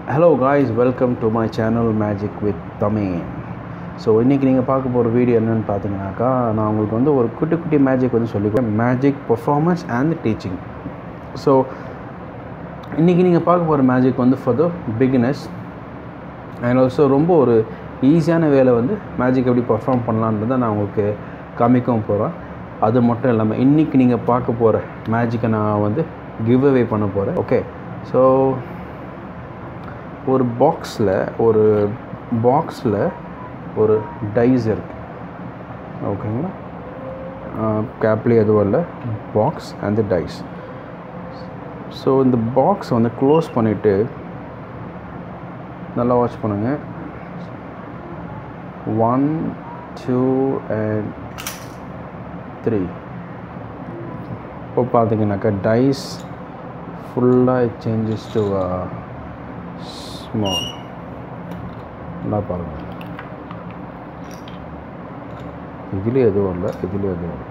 Hello guys welcome to my channel magic with Tamil so இன்றைக்கி நீங்கள் பார்க்க போகிற வீடியோ என்னென்னு பார்த்தீங்கன்னாக்கா நான் உங்களுக்கு வந்து ஒரு குட்டி குட்டி மேஜிக் வந்து சொல்லிக்கிறேன் magic performance and teaching so இன்றைக்கி நீங்கள் பார்க்க போகிற மேஜிக் வந்து for the beginners and also ரொம்ப ஒரு ஈஸியான வேலை வந்து மேஜிக் எப்படி பர்ஃபார்ம் பண்ணலான்றதை நான் உங்களுக்கு காமிக்கவும் போகிறேன் அது மட்டும் இல்லாமல் இன்றைக்கி நீங்கள் பார்க்க போகிற மேஜிக்கை நான் வந்து கிவ் அவே பண்ண போகிறேன் ஓகே ஸோ ஒரு பாக்ஸில் ஒரு பாக்ஸில் ஒரு டைஸ் இருக்கு ஓகேங்களா கேப்லேயே எதுவும் இல்லை பாக்ஸ் அண்ட் டைஸ் ஸோ இந்த பாக்ஸ் வந்து க்ளோஸ் பண்ணிவிட்டு நல்லா வாட்ச் பண்ணுங்கள் ஒன் டூ அண்ட் த்ரீ இப்போ பார்த்தீங்கன்னாக்கா டைஸ் ஃபுல்லாக இட் சேஞ்சஸ் டு ஸ்மால் நல்லா பாருங்கள் இதுலேயும் எதுவும் இல்லை இதுலேயும் எதுவும் இல்லை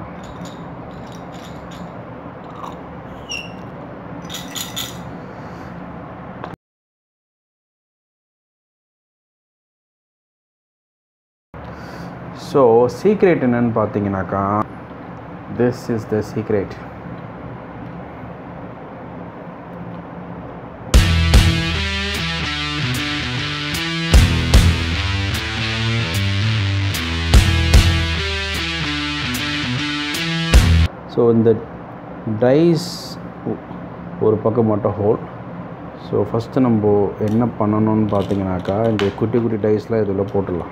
ஸோ சீக்ரெட் என்னன்னு பார்த்தீங்கன்னாக்கா this is the secret so இந்த டைஸ் ஒரு பக்கம் மட்டும் ஹோல் ஸோ ஃபஸ்ட்டு நம்ம என்ன பண்ணணும்னு பார்த்தீங்கன்னாக்கா இந்த குட்டி குட்டி டைஸ்லாம் இதில் போட்டுடலாம்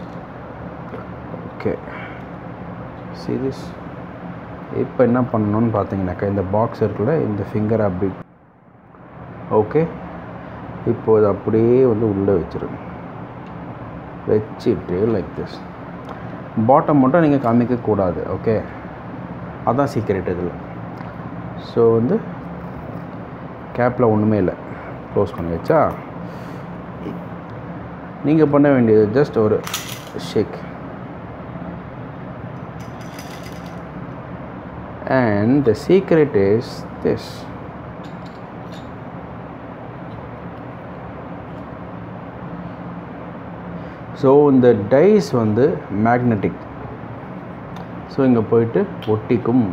ஓகே சீரியஸ் இப்போ என்ன பண்ணணும்னு பார்த்தீங்கன்னாக்கா இந்த பாக்ஸ் இருக்குல்ல இந்த ஃபிங்கர் அப்படி ஓகே இப்போ இது அப்படியே வந்து உள்ளே வச்சுருங்க வச்சுட்டு லைக் திஸ் பாட்டம் மட்டும் நீங்கள் காமிக்கக்கூடாது ஓகே அதான் சீக்கிரட் இதில் ஸோ வந்து கேப்பில் ஒன்றுமே இல்லை க்ளோஸ் பண்ணி வச்சா நீங்கள் பண்ண வேண்டியது ஜஸ்ட் ஒரு shake and the secret is this so இந்த டைஸ் வந்து மேக்னெட்டிக் ஸோ இங்கே போயிட்டு ஒட்டிக்கும்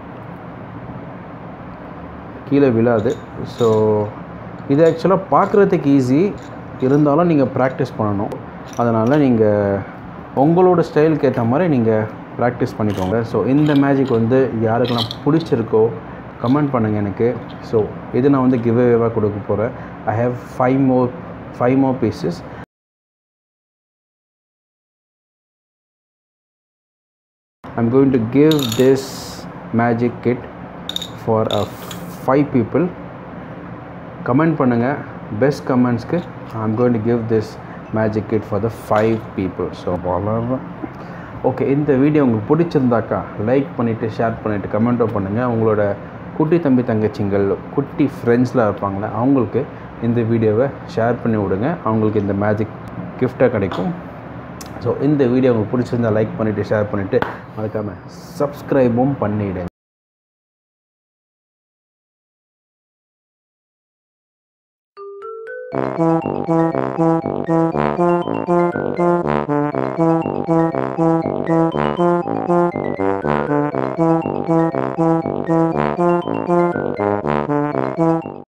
கீழே விழாது ஸோ இது ஆக்சுவலாக பார்க்குறதுக்கு ஈஸி இருந்தாலும் நீங்கள் ப்ராக்டிஸ் பண்ணணும் அதனால் நீங்கள் உங்களோட ஸ்டைலுக்கு ஏற்ற மாதிரி நீங்கள் ப்ராக்டிஸ் பண்ணிக்கோங்க ஸோ இந்த மேஜிக் வந்து யாருக்கெல்லாம் பிடிச்சிருக்கோ கமெண்ட் பண்ணுங்கள் எனக்கு ஸோ இது நான் வந்து கிவ் அவேவாக கொடுக்க போகிறேன் I have five more five more pieces I'm going to give this magic kit for a five people comment பண்ணுங்கள் பெஸ்ட் கமெண்ட்ஸ்க்கு I'm going to give this magic kit for the five people so வளர்றேன் okay இந்த video உங்களுக்கு பிடிச்சிருந்தாக்கா like பண்ணிவிட்டு share பண்ணிவிட்டு கமெண்ட்டும் பண்ணுங்கள் உங்களோட குட்டி தம்பி தங்கச்சிங்கள் குட்டி ஃப்ரெண்ட்ஸ்லாம் இருப்பாங்களே அவங்களுக்கு இந்த வீடியோவை ஷேர் பண்ணி விடுங்க அவங்களுக்கு இந்த மேஜிக் கிஃப்டாக கிடைக்கும் ஸோ இந்த வீடியோ உங்களுக்கு பிடிச்சிருந்தா லைக் பண்ணிவிட்டு ஷேர் பண்ணிவிட்டு மறக்காமல் சப்ஸ்கிரைபும் பண்ணிவிடுங்க Thank you.